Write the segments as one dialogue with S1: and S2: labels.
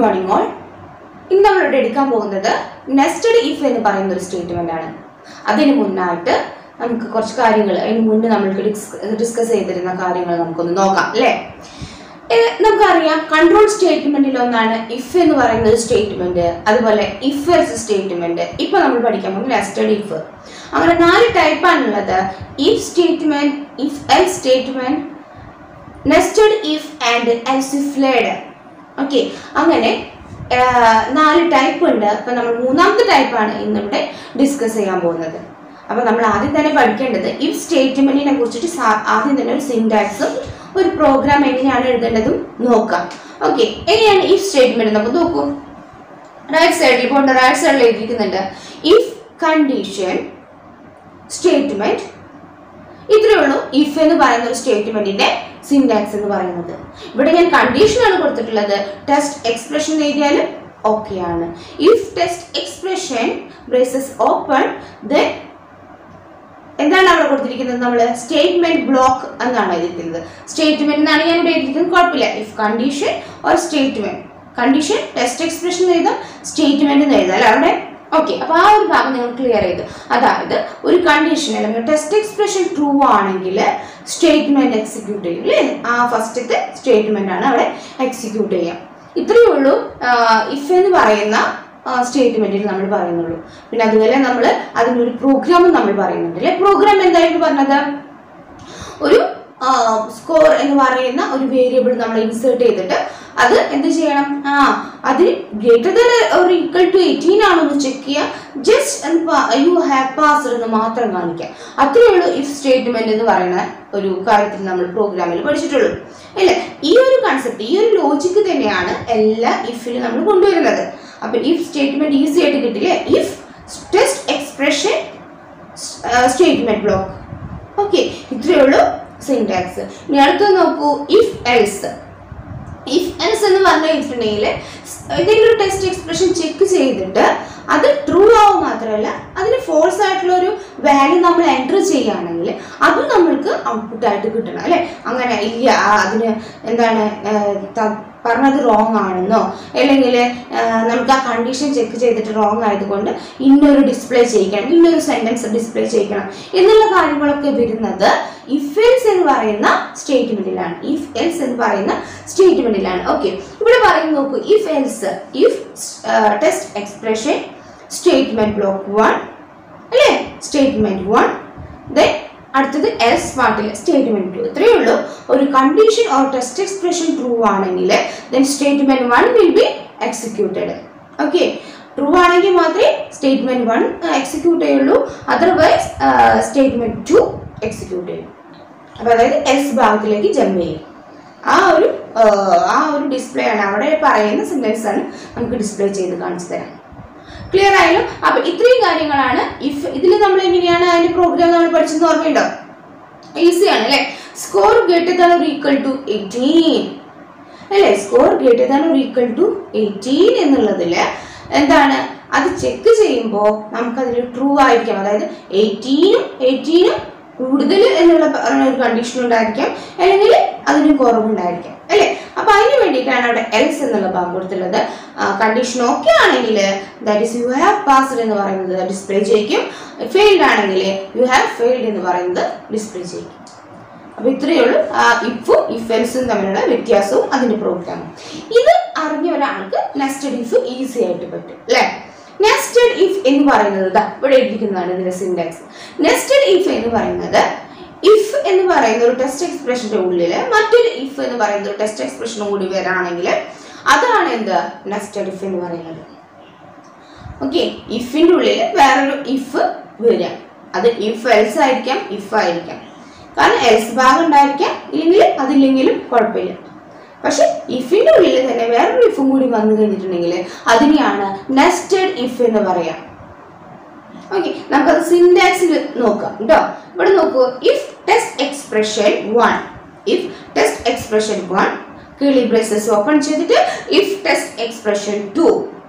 S1: Morning all ഇന്ന് നമ്മളിവിടെ എടുക്കാൻ പോകുന്നത് നെസ്റ്റഡ് ഇഫ് എന്ന് പറയുന്ന ഒരു സ്റ്റേറ്റ്മെന്റ് ആണ് അതിന് മുന്നായിട്ട് നമുക്ക് കുറച്ച് കാര്യങ്ങൾ അതിന് മുന്നേ നമ്മൾക്ക് ഡിസ്കസ് ചെയ്തിരുന്ന കാര്യങ്ങൾ നമുക്കൊന്ന് നോക്കാം അല്ലേ ഇത് നമുക്കറിയാം കൺട്രോൾ സ്റ്റേറ്റ്മെന്റിൽ ഒന്നാണ് ഇഫ് എന്ന് പറയുന്ന ഒരു സ്റ്റേറ്റ്മെന്റ് അതുപോലെ ഇഫ് എൽസ് സ്റ്റേറ്റ്മെന്റ് ഇപ്പൊ നമ്മൾ പഠിക്കാൻ പോകുന്നത് നെസ്റ്റഡ് ഇഫ് അങ്ങനെ നാല് ടൈപ്പാണുള്ളത് if statement if else statement nested if and else if ladder okay അങ്ങനെ ആ, നാല് ടൈപ്പ് ഉണ്ട് അപ്പൊ നമ്മൾ മൂന്നാമത്തെ ടൈപ്പാണ് ഇന്നിവിടെ ഡിസ്കസ് ചെയ്യാൻ പോകുന്നത് അപ്പൊ നമ്മൾ ആദ്യം തന്നെ പഠിക്കേണ്ടത് ഇഫ് സ്റ്റേറ്റ്മെന്റിനെ കുറിച്ചിട്ട് സാ- ആദ്യം തന്നെ ഒരു സിൻടാക്സും ഒരു പ്രോഗ്രാം എങ്ങനെയാണ് എഴുതേണ്ടതും നോക്കാം ഓക്കെ എങ്ങനെയാണ് ഇഫ് സ്റ്റേറ്റ്മെന്റ് നമുക്ക് നോക്കൂ റൈറ്റ് സൈഡിൽ ഇപ്പോൾ റൈറ്റ് സൈഡിൽ എഴുതിയിരിക്കുന്നുണ്ട് ഇഫ് കണ്ടീഷൻ സ്റ്റേറ്റ്മെന്റ് ഇത്രയേ ഉള്ളൂ ഇഫ് എന്ന് പറയുന്ന ഒരു സ്റ്റേറ്റ്മെന്റിന്റെ സിൻടാക്സ് എന്ന് പറയുന്നത് ഇവിടെ ഞാൻ കണ്ടീഷനാണ് കൊടുത്തിട്ടുള്ളത് ടെസ്റ്റ് എക്സ്പ്രഷൻ എഴുതിയാലും ഓക്കെ ആണ് if test expression braces open then എന്താണ് അവിടെ കൊടുത്തിരിക്കുന്നത് നമ്മൾ സ്റ്റേറ്റ്മെന്റ് ബ്ലോക്ക് എന്നാണ് എഴുതിയിരിക്കുന്നത് സ്റ്റേറ്റ്മെന്റ് എന്നാണ് ഞാൻ ഇവിടെ എഴുതിയിരിക്കുന്നത് കുഴപ്പമില്ല if condition or statement condition test expression എഴുതാം സ്റ്റേറ്റ്മെന്റ് എന്ന് എഴുതാം അല്ലേ അവിടെ ഓക്കെ അപ്പൊ ആ ഒരു ഭാഗം നിങ്ങൾ ക്ലിയർ ചെയ്തു അതായത് ഒരു കണ്ടീഷൻ അല്ലെങ്കിൽ ടെസ്റ്റ് എക്സ്പ്രഷൻ ട്രൂ ആണെങ്കിൽ സ്റ്റേറ്റ്മെന്റ് എക്സിക്യൂട്ട് ചെയ്യും അല്ലേ ആ ഫസ്റ്റത്തെ സ്റ്റേറ്റ്മെന്റ് ആണ് അവിടെ എക്സിക്യൂട്ട് ചെയ്യാം ഇത്രയേ ഉള്ളൂ ഇഫ് എന്ന് പറയുന്ന സ്റ്റേറ്റ്മെന്റിൽ നമ്മൾ പറയുന്നുള്ളൂ പിന്നെ അതുപോലെ നമ്മൾ അതിനൊരു പ്രോഗ്രാമും നമ്മൾ പറയുന്നുണ്ട് അല്ലെ പ്രോഗ്രാം എന്തായിരുന്നു പറഞ്ഞത് ഒരു സ്കോർ എന്ന് പറയുന്ന ഒരു വേരിയബിൾ നമ്മൾ ഇൻസേർട്ട് ചെയ്തിട്ട് അത് എന്ത് ചെയ്യണം ആ അത് greater than or equal to eighteen ആണോ എന്ന് ചെക്ക് ചെയ്യുക ജസ്റ്റ് യു ഹാവ് പാസ്ഡ് എന്ന് മാത്രം കാണിക്കുക അത്രയേ ഉള്ളൂ ഇഫ് സ്റ്റേറ്റ്മെന്റ് എന്ന് പറയുന്ന ഒരു കാര്യത്തിൽ നമ്മൾ പ്രോഗ്രാമിൽ പഠിച്ചിട്ടുള്ളൂ അല്ലേ ഈ ഒരു കൺസെപ്റ്റ് ഈ ഒരു ലോജിക്ക് തന്നെയാണ് എല്ലാ ഇഫിലും നമ്മൾ കൊണ്ടുവരുന്നത് അപ്പൊ ഇഫ് സ്റ്റേറ്റ്മെന്റ് ഈസി ആയിട്ട് കിട്ടില്ലേ if test expression statement block okay ഇത്രയേ ഉള്ളൂ സിൻടാക്സ് ഇനി അടുത്തത് നോക്കൂ ഇഫ് എൽസ് ഇഫ് എൽസ് എന്ന് പറഞ്ഞു കഴിഞ്ഞിട്ടുണ്ടെങ്കിൽ ഏതെങ്കിലും ഒരു ടെസ്റ്റ് എക്സ്പ്രഷൻ ചെക്ക് ചെയ്തിട്ട് അത് ട്രൂ ആവും മാത്രമല്ല അതിന് ഫോൾസ് ആയിട്ടുള്ള ഒരു വാല്യൂ നമ്മൾ എൻ്റർ ചെയ്യുകയാണെങ്കിൽ അതും നമ്മൾക്ക് ഔട്ട്പുട്ട് ആയിട്ട് കിട്ടണം അല്ലേ അങ്ങനെ ഇല്ല ആ, അതിന് എന്താണ് ഏർ, ത- പറഞ്ഞത് റോങ് ആണെന്നോ അല്ലെങ്കിൽ നമുക്ക് ആ കണ്ടീഷൻ ചെക്ക് ചെയ്തിട്ട് റോങ് ആയതുകൊണ്ട് ഇന്നൊരു ഡിസ്പ്ലേ ചെയ്യിക്കണം ഇന്നൊരു സെന്റൻസ് ഡിസ്പ്ലേ ചെയ്യിക്കണം എന്നുള്ള കാര്യങ്ങളൊക്കെ വരുന്നത് ഇഫ് എൽസ് എന്ന് പറയുന്ന സ്റ്റേറ്റ്മെന്റിലാണ് ഇഫ് എൽസ് എന്ന് പറയുന്ന സ്റ്റേറ്റ്മെന്റിലാണ് ഓക്കെ ഇവിടെ പറയുന്നത് നോക്കൂ if else if test expression statement block one അല്ലേ സ്റ്റേറ്റ്മെന്റ് വൺ ദെൻ അടുത്തത് എൽസ് പാർട്ടിൽ സ്റ്റേറ്റ്മെന്റ് ടു ഇത്രയേ ഉള്ളൂ ഒരു condition or test expression true ആണെങ്കിൽ then statement one will be executed okay true ആണെങ്കിൽ മാത്രമേ സ്റ്റേറ്റ്മെന്റ് വൺ എക്സിക്യൂട്ട് ചെയ്യുള്ളൂ അതർവൈസ് സ്റ്റേറ്റ്മെന്റ് ടു എക്സിക്യൂട്ട് ചെയ്യും അപ്പൊ അതായത് എൽസ് ഭാഗത്തിലേക്ക് ജമ്പ് ചെയ്യും ആ ഒരു ആ, ആ ഒരു ഡിസ്പ്ലേ ആണ് അവിടെ പറയുന്ന സെന്റൻസ് ആണ് നമുക്ക് ഡിസ്പ്ലേ ചെയ്ത് കാണിച്ചു തരാം ക്ലിയർ ആയല്ലോ അപ്പൊ ഇത്രയും കാര്യങ്ങളാണ് ഇഫ് ഇതിൽ നമ്മൾ എങ്ങനെയാണ് അതിന്റെ പ്രോഗ്രാം നമ്മൾ പഠിച്ചെന്ന് ഓർമ്മയുണ്ടോ ഈസി ആണ് അല്ലെ score greater than or equal to eighteen അല്ലേ score greater than or equal to eighteen എന്നുള്ളതിൽ എന്താണ് അത് ചെക്ക് ചെയ്യുമ്പോൾ നമുക്കതിൽ ട്രൂ ആയിരിക്കാം അതായത് എയ്റ്റീനും എയ്റ്റീനും കൂടുതൽ എന്നുള്ള പ- ഒരു കണ്ടീഷൻ ഉണ്ടായിരിക്കാം അല്ലെങ്കിൽ അതിന് കുറവുണ്ടായിരിക്കാം അല്ലേ അപ്പൊ അതിന് വേണ്ടിയിട്ടാണ് അവിടെ എൽസ് എന്നുള്ള ഭാഗം കൊടുത്തിട്ടുള്ളത് കണ്ടീഷൻ ഓക്കെ ആണെങ്കിൽ that is you have passed എന്ന് പറയുന്നത് ഡിസ്പ്ലേ ചെയ്യിക്കും ഫെയിൽഡ് ആണെങ്കിൽ യു ഹാവ് ഫെയിൽഡ് എന്ന് പറയുന്നത് ഡിസ്പ്ലേ ചെയ്യിക്കും അപ്പൊ ഇത്രയേ ഉള്ളൂ ഇഫും ഇഫ് എൽസും തമ്മിലുള്ള വ്യത്യാസവും അതിന്റെ പ്രോഗ്രാമും ഇത് അറിഞ്ഞ ഒരാൾക്ക് നെസ്റ്റഡ് ഇഫ് ഈസി ആയിട്ട് പറ്റും അല്ലേ നെസ്റ്റഡ് ഇഫ് എന്ന് പറയുന്നത് ദാ ഇവിടെ എഴുതിക്കുന്നതാണ് ഇതിന്റെ സിൻടാക്സ് നെസ്റ്റഡ് ഇഫ് എന്ന് പറയുന്നത് ഇഫ് എന്ന് പറയുന്ന ഒരു ടെസ്റ്റ് എക്സ്പ്രഷന്റെ ഉള്ളിൽ മറ്റൊരു ഇഫ് എന്ന് പറയുന്ന ഒരു ടെസ്റ്റ് എക്സ്പ്രഷനും കൂടി വരാണെങ്കിൽ അതാണ് എന്ത് നെസ്റ്റഡ് ഇഫ് എന്ന് പറയുന്നത് ഓക്കെ ഇഫിന്റെ ഉള്ളിൽ വേറൊരു ഇഫ് വരിക അത് ഇഫ് എൽസ് ആയിരിക്കാം ഇഫ് ആയിരിക്കാം കാരണം എൽസ് ഭാഗം ഉണ്ടായിരിക്കാം ഇല്ലെങ്കിൽ അതില്ലെങ്കിലും കുഴപ്പമില്ല പക്ഷെ ഇഫിന്റെ ഉള്ളിൽ തന്നെ വേറൊരു ഇഫും കൂടി വന്നു കഴിഞ്ഞിട്ടുണ്ടെങ്കിൽ അതിനെയാണ് നെസ്റ്റഡ് ഇഫ് എന്ന് പറയാം ഓക്കെ നമുക്കത് സിൻടാക്സിൽ നോക്കാം കേട്ടോ ഇവിടെ നോക്കൂ if test expression one if test expression one curly braces open ചെയ്തിട്ട് if test expression two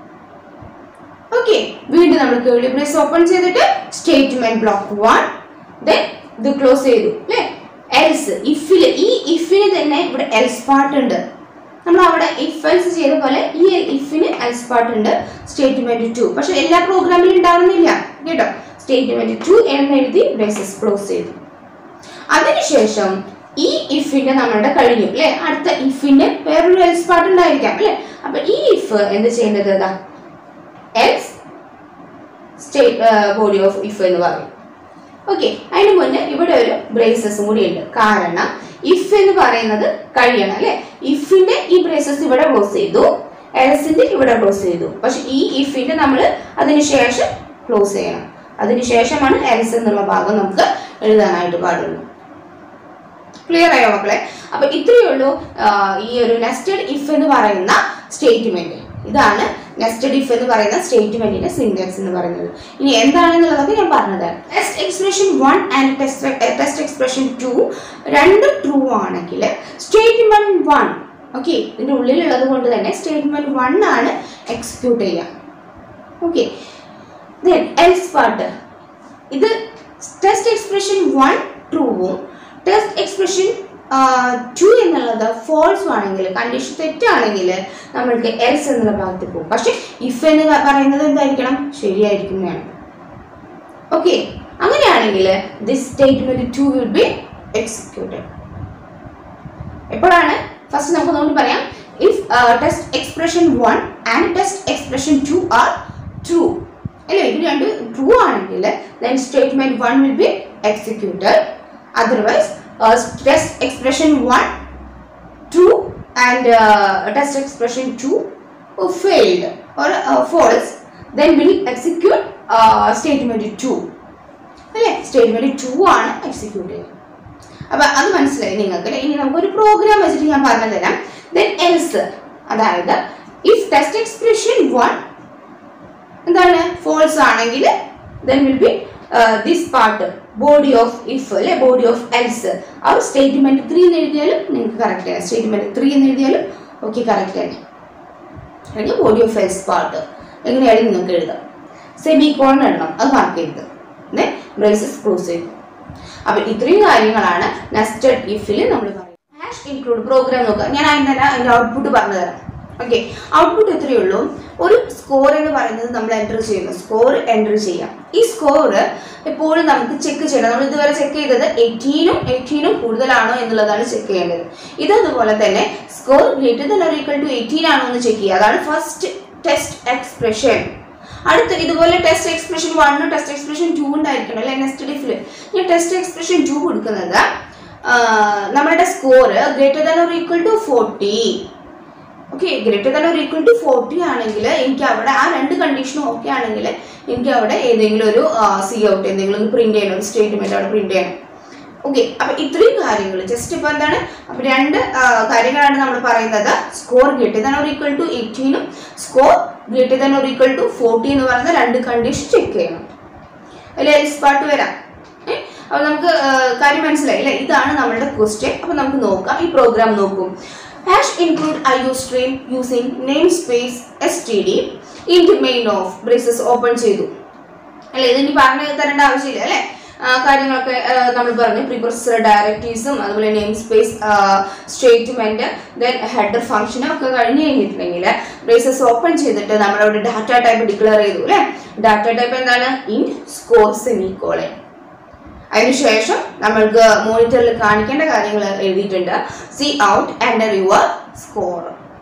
S1: okay വീണ്ടും നമ്മൾ കേളി ബ്രേസ് ഓപ്പൺ ചെയ്തിട്ട് സ്റ്റേറ്റ്മെന്റ് ബ്ലോക്ക് വൺ ദെൻ ഇത് ക്ലോസ് ചെയ്തു അല്ലേ എൽസ് ഇഫില് ഈ ഇഫിന് തന്നെ ഇവിടെ എൽസ് പാർട്ട് ഉണ്ട് നമ്മൾ അവിടെ ഇഫ് എൽസ് ചെയ്ത പോലെ ഈ ഇഫിന് എൽസ് പാർട്ട് ഉണ്ട് സ്റ്റേറ്റ്മെന്റ് ടു പക്ഷെ എല്ലാ പ്രോഗ്രാമിലും ഉണ്ടാവുന്നില്ല കേട്ടോ സ്റ്റേറ്റ്മെന്റ് ടു എന്ന് എഴുതി ബ്രേസസ് ക്ലോസ് ചെയ്തു അതിനുശേഷം ഈ ഇഫിന്റെ നമ്മളുടെ കഴിഞ്ഞു അല്ലെ അടുത്ത ഇഫിന്റെ വേറൊരു എൽസ് പാർട്ട് ഉണ്ടായിരിക്കാം അല്ലെ അപ്പൊ ഈ ഇഫ് എന്ത് ചെയ്യേണ്ടത് ഇതാ else state body of if എന്ന് പറയും ഓക്കെ അതിന് മുന്നേ ഇവിടെ ഒരു ബ്രേസസും കൂടി ഉണ്ട് കാരണം ഇഫ് എന്ന് പറയുന്നത് കഴിയണം അല്ലെ ഇഫിന്റെ ഈ ബ്രേസസ് ഇവിടെ ക്ലോസ് ചെയ്തു എൽസിന്റെ ഇവിടെ ക്ലോസ് ചെയ്തു പക്ഷെ ഈ ഇഫിന്റെ നമ്മൾ അതിനുശേഷം ക്ലോസ് ചെയ്യണം അതിനുശേഷമാണ് എൽസ് എന്നുള്ള ഭാഗം നമുക്ക് എഴുതാനായിട്ട് പാടുള്ളൂ ക്ലിയർ ആയോ മക്കളെ അപ്പൊ ഇത്രയേ ഉള്ളൂ ആ, ഈ ഒരു നെസ്റ്റഡ് ഇഫ് എന്ന് പറയുന്ന സ്റ്റേറ്റ്മെന്റ് ഇതാണ് നെസ്റ്റഡ് ഇഫ് എന്ന് പറയുന്ന സ്റ്റേറ്റ്മെന്റിന്റെ സിന്റാക്സ് എന്ന് പറയുന്നത് ഇനി എന്താണെന്നുള്ളതൊക്കെ ഞാൻ പറഞ്ഞത് test expression one and test test expression two രണ്ടും ട്രൂ ആണെങ്കിൽ സ്റ്റേറ്റ്മെന്റ് വൺ ഓക്കെ ഇതിന്റെ ഉള്ളിലുള്ളത് കൊണ്ട് തന്നെ സ്റ്റേറ്റ്മെന്റ് വൺ ആണ് എക്സിക്യൂട്ട് ചെയ്യുക ഓക്കെ ദെൻ എൽസ് പാർട്ട് ഇത് ടെസ്റ്റ് എക്സ്പ്രഷൻ വൺ ട്രൂവും ടെസ്റ്റ് എക്സ്പ്രഷൻ ടു എന്നുള്ളത് ഫോൾസ് ആണെങ്കിൽ കണ്ടീഷൻ തെറ്റാണെങ്കിൽ നമ്മൾക്ക് എൽസ് എന്നുള്ള ഭാഗത്ത് പോകും പക്ഷെ ഇഫ് എന്ന് പറയുന്നത് എന്തായിരിക്കണം ശരിയായിരിക്കുന്നതാണ് ഓക്കെ അങ്ങനെയാണെങ്കിൽ this statement two will be executed എപ്പോഴാണ് ഫസ്റ്റ് നമുക്ക് നോക്കി പറയാം if test expression one and test expression two are true അല്ലേ ഇത് രണ്ട് ട്രൂ ആണെങ്കിൽ then statement one will be executed otherwise test expression one true and test expression two failed or false then will execute statement two അല്ലേ statement two ആണ് execute ചെയ്യുന്നത് അപ്പൊ അത് മനസ്സിലായി നിങ്ങൾക്ക് അല്ലേ? ഇനി നമുക്ക് ഒരു പ്രോഗ്രാം വെച്ചിട്ട് ഞാൻ പറഞ്ഞു തരാം ദെൻ എൽസ് അതായത് ഇഫ് ടെസ്റ്റ് എക്സ്പ്രഷൻ വൺ എന്താണ് ഫോൾസ് ആണെങ്കിൽ then will be this part body of if അല്ലെ ബോഡി ഓഫ് എൽസ് ആ സ്റ്റേറ്റ്മെന്റ് ത്രീ എന്ന് എഴുതിയാലും നിങ്ങൾക്ക് കറക്റ്റ് ആണ് സ്റ്റേറ്റ്മെന്റ് ത്രീ എന്ന് എഴുതിയാലും ഓക്കെ കറക്റ്റ് ആണ് അല്ലെങ്കിൽ ബോഡി ഓഫ് എൽസ് പാർട്ട് എങ്ങനെയായാലും നിങ്ങൾക്ക് എഴുതാം സെമി കോൺ ഇടണം അത് മാർക്ക് ചെയ്ത് ബ്രേസസ് ക്ലോസ് ചെയ്തു അപ്പൊ ഇത്രയും കാര്യങ്ങളാണ് നെസ്റ്റഡ് ഇഫിൽ നമ്മൾ പറയുന്നത് ഹാഷ് ഇൻക്ലൂഡ് പ്രോഗ്രാം നോക്കുക ഞാൻ അതിന് തന്നെ അതിന്റെ ഔട്ട്പുട്ട് പറഞ്ഞു തരാം ഓക്കെ ഔട്ട്പുട്ട് ഇത്രയേ ഉള്ളൂ ഒരു സ്കോർ എന്ന് പറയുന്നത് നമ്മൾ എൻ്റർ ചെയ്യുന്നു സ്കോർ എൻ്റർ ചെയ്യാം ഈ സ്കോർ എപ്പോഴും നമുക്ക് ചെക്ക് ചെയ്യണം നമ്മൾ ഇതുവരെ ചെക്ക് ചെയ്തത് എയ്റ്റീനും എയ്റ്റീനും കൂടുതലാണോ എന്നുള്ളതാണ് ചെക്ക് ചെയ്യേണ്ടത് ഇത് അതുപോലെ തന്നെ score greater than or equal to eighteen ആണോ എന്ന് ചെക്ക് ചെയ്യുക അതാണ് ഫസ്റ്റ് ടെസ്റ്റ് എക്സ്പ്രഷൻ അടുത്ത ഇതുപോലെ ടെസ്റ്റ് എക്സ്പ്രഷൻ വണ്ണും ടെസ്റ്റ് എക്സ്പ്രഷൻ ടു ഉണ്ടായിരിക്കണം അല്ലെ നെക്സ്റ്റ് ഡിഫില് ഞാൻ ടെസ്റ്റ് എക്സ്പ്രഷൻ ടു കൊടുക്കുന്നത് ആ, നമ്മളുടെ score greater than or equal to forty okay greater than or equal to forty ആണെങ്കിൽ എനിക്ക് അവിടെ ആ രണ്ട് കണ്ടീഷനും ഓക്കെ ആണെങ്കിൽ എനിക്ക് അവിടെ ഏതെങ്കിലും ഒരു സി ഔട്ട് എന്തെങ്കിലും ഒന്ന് പ്രിന്റ് ചെയ്യണം ഒരു സ്റ്റേറ്റ്മെന്റ് അവിടെ പ്രിന്റ് ചെയ്യണം ഓക്കെ അപ്പൊ ഇത്രയും കാര്യങ്ങൾ ജസ്റ്റ് ഇപ്പൊ എന്താണ് അപ്പൊ രണ്ട് ആ, കാര്യങ്ങളാണ് നമ്മൾ പറയുന്നത് score greater than or equal to എയ്റ്റീനും score greater than or equal to forty എന്ന് പറയുന്ന രണ്ട് കണ്ടീഷൻ ചെക്ക് ചെയ്യണം അതിൽ എൽസ് പാർട്ട് വരാം ഏ? അപ്പൊ നമുക്ക് ആ, കാര്യം മനസ്സിലായി അല്ലേ ഇതാണ് നമ്മളുടെ ക്വസ്റ്റ്യൻ അപ്പൊ നമുക്ക് നോക്കാം ഈ പ്രോഗ്രാം നോക്കും hash include iostream using namespace S T D int main of braces open ചെയ്തു അല്ലേ ഇതിനി പറഞ്ഞു തരേണ്ട ആവശ്യമില്ല അല്ലേ ആ, കാര്യങ്ങളൊക്കെ ആ, നമ്മൾ പറഞ്ഞു പ്രീപ്രൊസസർ ഡയറക്റ്റീവ്സും അതുപോലെ namespace statement then header ഫംഗ്ഷനും ഒക്കെ കഴിഞ്ഞ് കഴിഞ്ഞിട്ടുണ്ടെങ്കിൽ ബ്രേസസ് ഓപ്പൺ ചെയ്തിട്ട് നമ്മളവിടെ ഡാറ്റ ടൈപ്പ് ഡിക്ലെയർ ചെയ്തു അല്ലേ ഡാറ്റ ടൈപ്പ് എന്താണ് ഇൻ സ്കോർ സെമി കോളൻ അതിനുശേഷം നമ്മൾക്ക് മോണിറ്ററിൽ കാണിക്കേണ്ട കാര്യങ്ങൾ എഴുതിയിട്ടുണ്ട് C out enter your score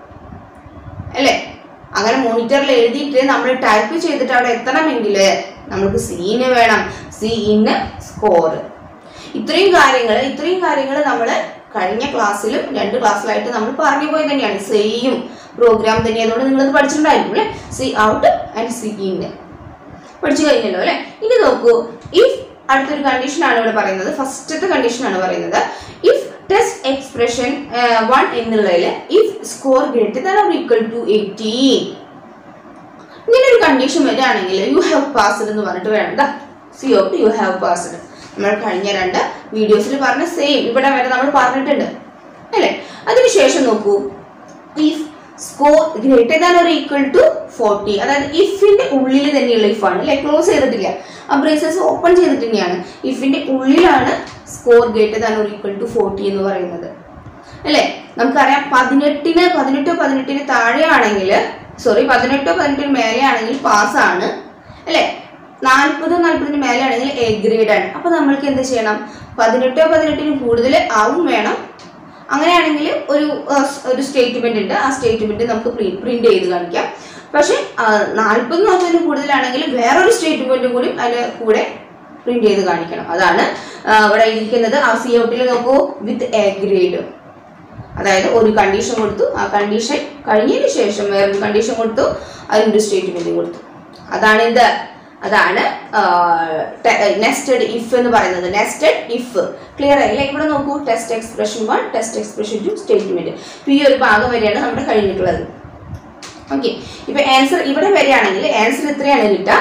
S1: അല്ലേ അങ്ങനെ മോണിറ്ററിൽ എഴുതിയിട്ട് നമ്മൾ ടൈപ്പ് ചെയ്തിട്ട് അവിടെ എത്തണമെങ്കിൽ നമുക്ക് സീന് വേണം സി ഇന്ന് സ്കോർ ഇത്രയും കാര്യങ്ങൾ ഇത്രയും കാര്യങ്ങൾ നമ്മൾ കഴിഞ്ഞ ക്ലാസ്സിലും രണ്ട് ക്ലാസ്സിലായിട്ട് നമ്മൾ പറഞ്ഞു പോയത് തന്നെയാണ് സെയിം പ്രോഗ്രാം തന്നെ അതുകൊണ്ട് നിങ്ങളത് പഠിച്ചിട്ടുണ്ടായിരിക്കും അല്ലേ സി ഔട്ട് ആൻഡ് സി ഇന്ന് പഠിച്ചു കഴിഞ്ഞല്ലോ അല്ലേ ഇനി നോക്കൂ ഇഫ് അടുത്തൊരു കണ്ടീഷനാണ് ഇവിടെ പറയുന്നത് ഫസ്റ്റത്തെ കണ്ടീഷനാണ് പറയുന്നത് ഇഫ് ടെസ്റ്റ് എക്സ്പ്രഷൻ വൺ എന്നുള്ളതിൽ if score greater than or equal to eighteen ഇങ്ങനെ ഒരു കണ്ടീഷൻ വരികയാണെങ്കിൽ യു ഹാവ് പാസ്ഡ് എന്ന് പറഞ്ഞിട്ട് വേണം ദാ C out you have passed നമ്മൾ കഴിഞ്ഞ രണ്ട് വീഡിയോസിൽ പറഞ്ഞ സെയിം ഇവിടെ വരെ നമ്മൾ പറഞ്ഞിട്ടുണ്ട് അല്ലേ അതിനുശേഷം നോക്കൂ if score greater than or equal to forty അതായത് ഇഫിന്റെ ഉള്ളിൽ തന്നെയുള്ള ഇഫാണ് അല്ലെ ക്ലോസ് ചെയ്തിട്ടില്ല ആ ബ്രേസസ് ഓപ്പൺ ചെയ്തിട്ട് തന്നെയാണ് ഇഫിന്റെ ഉള്ളിലാണ് score greater than or equal to forty എന്ന് പറയുന്നത് അല്ലേ നമുക്കറിയാം പതിനെട്ടിന് പതിനെട്ടോ പതിനെട്ടിന് താഴെയാണെങ്കിൽ സോറി പതിനെട്ടോ പതിനെട്ടിന് മേലെയാണെങ്കിൽ പാസ്സാണ് അല്ലേ നാൽപ്പതോ നാൽപ്പതിന് മേലെയാണെങ്കിൽ എ ഗ്രേഡ് ആണ് അപ്പൊ നമ്മൾക്ക് എന്ത് ചെയ്യണം പതിനെട്ടോ പതിനെട്ടിന് കൂടുതൽ ആവും വേണം അങ്ങനെയാണെങ്കിൽ ഒരു ആ, സ് ഒരു സ്റ്റേറ്റ്മെന്റ് ഉണ്ട് ആ സ്റ്റേറ്റ്മെന്റ് നമുക്ക് പ്രിന്റ് ചെയ്ത് കാണിക്കാം പക്ഷെ നാൽപ്പത് നാൽപ്പതിന് കൂടുതലാണെങ്കിൽ വേറൊരു സ്റ്റേറ്റ്മെന്റും കൂടി അതിന് കൂടെ പ്രിന്റ് ചെയ്ത് കാണിക്കണം അതാണ് ആ, ഇവിടെ ഇരിക്കുന്നത് ആ സി ഔട്ടിൽ നോക്കൂ വിത്ത് എ ഗ്രേഡ് അതായത് ഒരു കണ്ടീഷൻ കൊടുത്തു ആ കണ്ടീഷൻ കഴിഞ്ഞതിന് ശേഷം വേറൊരു കണ്ടീഷൻ കൊടുത്തു അതിനൊരു സ്റ്റേറ്റ്മെന്റ് കൊടുത്തു അതാണ് എന്ത് അതാണ് നെസ്റ്റഡ് ഇഫ് എന്ന് പറയുന്നത് നെസ്റ്റഡ് ഇഫ് ക്ലിയർ ആയില്ലേ ഇവിടെ നോക്കൂ test expression one test expression two statement ഈ ഒരു ഭാഗം വരെയാണ് നമ്മുടെ കഴിഞ്ഞിട്ടുള്ളത് ഓക്കെ ഇപ്പൊ ആൻസർ ഇവിടെ വരികയാണെങ്കിൽ ആൻസർ എത്രയാണ് കിട്ടുക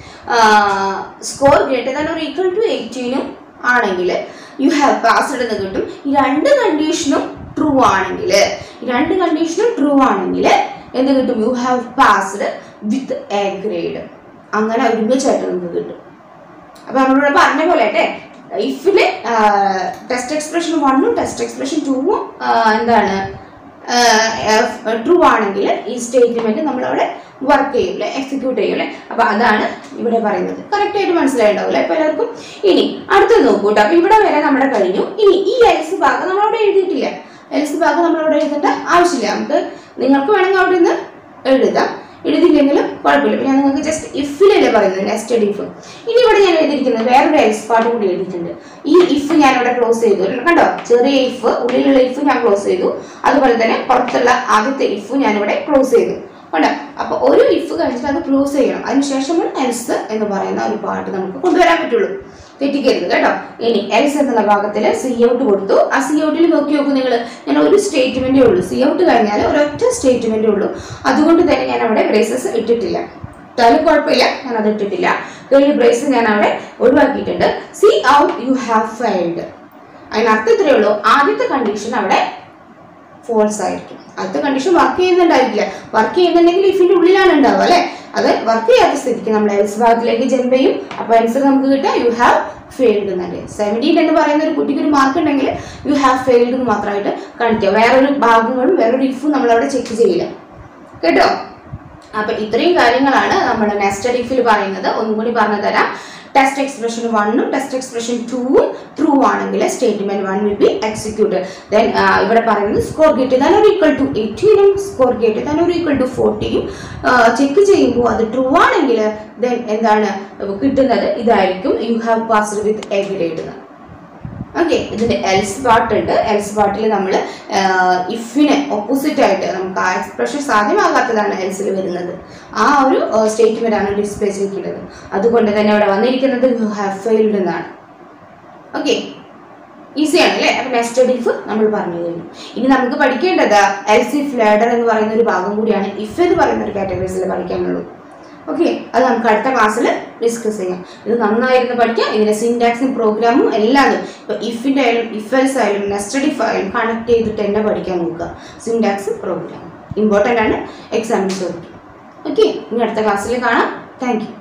S1: score greater than or equal to എയ്റ്റീനും ആണെങ്കിൽ യു ഹാവ് പാസ്ഡ് എന്ന് കിട്ടും ഈ രണ്ട് കണ്ടീഷനും ട്രൂ ആണെങ്കിൽ ഈ രണ്ട് കണ്ടീഷനും ട്രൂ ആണെങ്കിൽ എന്ത് കിട്ടും you have passed with A grade അങ്ങനെ ഒരുമിച്ചായിട്ട് നമുക്ക് കിട്ടും അപ്പൊ നമ്മളിവിടെ പറഞ്ഞ പോലെ ആട്ടെ ഇഫില് ടെസ്റ്റ് എക്സ്പ്രഷൻ വണ്ണും ടെസ്റ്റ് എക്സ്പ്രഷൻ ടൂവും എന്താണ് ട്രൂ ആണെങ്കിൽ ഈ സ്റ്റേറ്റ്മെന്റ് നമ്മളവിടെ വർക്ക് ചെയ്യൂലെ എക്സിക്യൂട്ട് ചെയ്യൂലെ അപ്പൊ അതാണ് ഇവിടെ പറയുന്നത് കറക്റ്റ് ആയിട്ട് മനസ്സിലായിട്ടുണ്ടാവില്ലേ ഇപ്പൊ എല്ലാവർക്കും ഇനി അടുത്തത് നോക്കൂ കേട്ടോ അപ്പൊ ഇവിടെ വരെ നമ്മുടെ കഴിഞ്ഞു ഇനി ഈ എൽസ് ഭാഗം നമ്മളവിടെ എഴുതിയിട്ടില്ല എൽസ് ഭാഗം നമ്മളവിടെ എഴുതേണ്ട ആവശ്യമില്ല നമുക്ക് നിങ്ങൾക്ക് വേണമെങ്കിൽ അവിടെ നിന്ന് എഴുതാം എഴുതിയില്ലെങ്കിലും കുഴപ്പമില്ല ഇപ്പൊ ഞാൻ നിങ്ങൾക്ക് ജസ്റ്റ് ഇഫിലല്ലേ പറയുന്നത് നെസ്റ്റഡ് ഇഫ് ഇനി ഇവിടെ ഞാൻ എഴുതിയിരിക്കുന്നത് വേറൊരു എൽസ് പാർട്ട് കൂടി എഴുതിയിട്ടുണ്ട് ഈ ഇഫ് ഞാൻ ഇവിടെ ക്ലോസ് ചെയ്തു കണ്ടോ ചെറിയ ഇഫ് ഉള്ളിലുള്ള ഇഫ് ഞാൻ ക്ലോസ് ചെയ്തു അതുപോലെ തന്നെ പുറത്തുള്ള ആദ്യത്തെ ഇഫ് ഞാൻ ഇവിടെ ക്ലോസ് ചെയ്തു കണ്ടോ അപ്പൊ ഒരു ഇഫ് കഴിച്ചിട്ട് അത് ക്ലോസ് ചെയ്യണം അതിനുശേഷമാണ് എൽസ് എന്ന് പറയുന്ന ഒരു പാർട്ട് നമുക്ക് കൊണ്ടുവരാൻ പറ്റുള്ളൂ തെറ്റിക്കരുത് കേട്ടോ ഇനി എൽസ് എന്നുള്ള ഭാഗത്തിൽ സി ഔട്ട് കൊടുത്തു ആ സി ഔട്ടിൽ നോക്കി നോക്കൂ നിങ്ങൾ ഞാൻ ഒരു സ്റ്റേറ്റ്മെന്റേ ഉള്ളൂ സി ഔട്ട് കഴിഞ്ഞാൽ ഒരൊറ്റ സ്റ്റേറ്റ്മെന്റേ ഉള്ളൂ അതുകൊണ്ട് തന്നെ ഞാൻ അവിടെ ബ്രേസസ് ഇട്ടിട്ടില്ല ഇട്ടാലും കുഴപ്പമില്ല ഞാൻ അത് ഇട്ടിട്ടില്ല കഴിഞ്ഞ ബ്രേസ് ഞാൻ അവിടെ ഒഴിവാക്കിയിട്ടുണ്ട് C out you have failed അതിനർത്ഥം ഇത്രയേ ഉള്ളൂ ആദ്യത്തെ കണ്ടീഷൻ അവിടെ ഫോൾസ് ആയിരിക്കും അടുത്ത കണ്ടീഷൻ വർക്ക് ചെയ്യുന്നുണ്ടായിരിക്കില്ല വർക്ക് ചെയ്യുന്നുണ്ടെങ്കിൽ ഇഫിന്റെ ഉള്ളിലാണ് ഉണ്ടാവുക അല്ലെ അത് വർക്ക് ചെയ്യാത്ത സ്ഥിതിക്ക് നമ്മൾ എൽസ് ഭാഗത്തിലേക്ക് ജമ്പ് ചെയ്യും അപ്പൊ ആൻസർ നമുക്ക് കിട്ടുക യു ഹാവ് ഫെയിൽഡ് എന്നല്ലേ സെവൻറ്റീൻ എന്ന് പറയുന്ന ഒരു കുട്ടിക്ക് ഒരു മാർക്ക് ഉണ്ടെങ്കിൽ യു ഹാവ് ഫെയിൽഡ് എന്ന് മാത്രമായിട്ട് കാണിക്കുക വേറൊരു ഭാഗങ്ങളും വേറൊരു ഇഫും നമ്മൾ അവിടെ ചെക്ക് ചെയ്യില്ല കേട്ടോ അപ്പൊ ഇത്രയും കാര്യങ്ങളാണ് നമ്മുടെ നെസ്റ്റഡ് ഇഫിൽ പറയുന്നത് ഒന്നും കൂടി പറഞ്ഞു തരാം ടെസ്റ്റ് എക്സ്പ്രഷൻ വണ്ണും ടെസ്റ്റ് എക്സ്പ്രഷൻ ടൂവും ട്രൂ ആണെങ്കിൽ statement one will be executed then ഇവിടെ പറയുന്നത് score greater than or equal to എയ്റ്റീനും score greater than or equal to ഫോർട്ടിയും check ചെയ്യുമ്പോൾ അത് ട്രൂ ആണെങ്കിൽ ദെൻ എന്താണ് കിട്ടുന്നത് ഇതായിരിക്കും you have passed with A grade എന്ന് ഓക്കെ ഇതിന്റെ എൽസ് പാർട്ട് ഉണ്ട് എൽസ് പാർട്ടിൽ നമ്മൾ ഇഫിന് ഓപ്പോസിറ്റ് ആയിട്ട് നമുക്ക് ആ എക്സ്പ്രഷൻ സാധ്യമാകാത്തതാണ് എൽസിൽ വരുന്നത് ആ ഒരു സ്റ്റേറ്റ്മെന്റ് ആണ് ഡിസ്പ്ലേ ചെയ്തിട്ടുള്ളത് അതുകൊണ്ട് തന്നെ ഇവിടെ വന്നിരിക്കുന്നത് യു ഹാവ് ഫെയിൽഡ് എന്നാണ് ഓക്കെ ഈസിയാണ് അല്ലേ അപ്പൊ നെക്സ്റ്റ് ഇഫ് നമ്മൾ പറഞ്ഞു കഴിഞ്ഞു ഇനി നമുക്ക് പഠിക്കേണ്ടത് എൽസ് ഇഫ് ലേഡർ എന്ന് പറയുന്ന ഒരു ഭാഗം കൂടിയാണ് ഇഫ് എന്ന് പറയുന്ന ഒരു കാറ്റഗറീസിൽ പഠിക്കാനുള്ളൂ ഓക്കെ അത് നമുക്ക് അടുത്ത ക്ലാസ്സിൽ ഡിസ്കസ് ചെയ്യാം ഇത് നന്നായിരുന്നു പഠിക്കാം ഇതിന്റെ സിൻടാക്സും പ്രോഗ്രാമും എല്ലാം ഇപ്പൊ ഇഫിന്റെ ആയാലും ഇഫ് എൽസ് ആയാലും നെസ്റ്റഡ് ഇഫ് ആയാലും കണക്ട് ചെയ്തിട്ട് തന്നെ പഠിക്കാൻ നോക്കുക സിൻടാക്സും പ്രോഗ്രാമും ഇമ്പോർട്ടൻ്റ് ആണ് എക്സാമിന് ചോദിക്കും ഓക്കെ ഇനി അടുത്ത ക്ലാസ്സിൽ കാണാം താങ്ക് യു